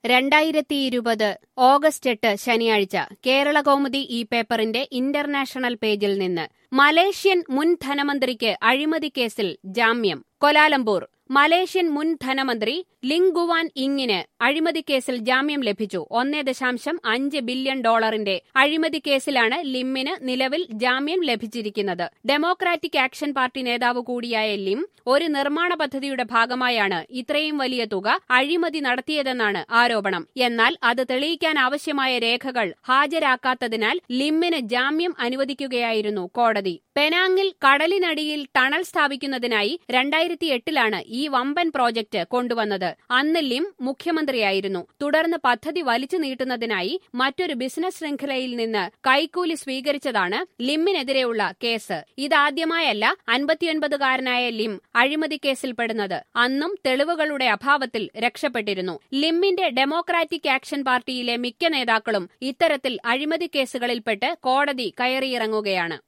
രണ്ടായിരത്തി ഇരുപത് ഓഗസ്റ്റ് എട്ട് ശനിയാഴ്ച കേരള കൗമുദി ഈ പേപ്പറിന്റെ ഇന്റർനാഷണൽ പേജിൽ നിന്ന് മലേഷ്യൻ മുൻ ധനമന്ത്രിക്ക് അഴിമതി കേസിൽ ജാമ്യം കൊലാലംപൂർ മലേഷ്യൻ മുൻ ധനമന്ത്രി ലിങ്കുവാൻ ഇങ്ങിന് അഴിമതി കേസിൽ ജാമ്യം ലഭിച്ചു ഒന്നേ ദശാംശം അഞ്ച് ബില്യൺ ഡോളറിന്റെ അഴിമതി കേസിലാണ് ലിമ്മിന് നിലവിൽ ജാമ്യം ലഭിച്ചിരിക്കുന്നത് ഡെമോക്രാറ്റിക് ആക്ഷൻ പാർട്ടി നേതാവ് കൂടിയായ ലിം ഒരു നിർമ്മാണ പദ്ധതിയുടെ ഭാഗമായാണ് ഇത്രയും വലിയ തുക അഴിമതി നടത്തിയതെന്നാണ് ആരോപണം എന്നാൽ അത് തെളിയിക്കാൻ ആവശ്യമായ രേഖകൾ ഹാജരാക്കാത്തതിനാൽ ലിമ്മിന് ജാമ്യം അനുവദിക്കുകയായിരുന്നു കോടതി പെനാങ്ങിൽ കടലിനടിയിൽ ടണൽ സ്ഥാപിക്കുന്നതിനായി രണ്ടായിരത്തി എട്ടിലാണ് ഈ വമ്പൻ പ്രോജക്ട് കൊണ്ടുവന്നത് അന്ന് ലിം മുഖ്യമന്ത്രിയായിരുന്നു തുടർന്ന് പദ്ധതി വലിച്ചു നീട്ടുന്നതിനായി മറ്റൊരു ബിസിനസ് ശൃംഖലയിൽ നിന്ന് കൈക്കൂലി സ്വീകരിച്ചതാണ് ലിമ്മിനെതിരെയുള്ള കേസ് ഇതാദ്യമായല്ല അൻപത്തിയൊൻപതുകാരനായ ലിം അഴിമതി കേസിൽപ്പെടുന്നത് അന്നും തെളിവുകളുടെ അഭാവത്തിൽ രക്ഷപ്പെട്ടിരുന്നു ലിമ്മിന്റെ ഡെമോക്രാറ്റിക് ആക്ഷൻ പാർട്ടിയിലെ മിക്ക നേതാക്കളും ഇത്തരത്തിൽ അഴിമതി കേസുകളിൽപ്പെട്ട് കോടതി കയറിയിറങ്ങുകയാണ്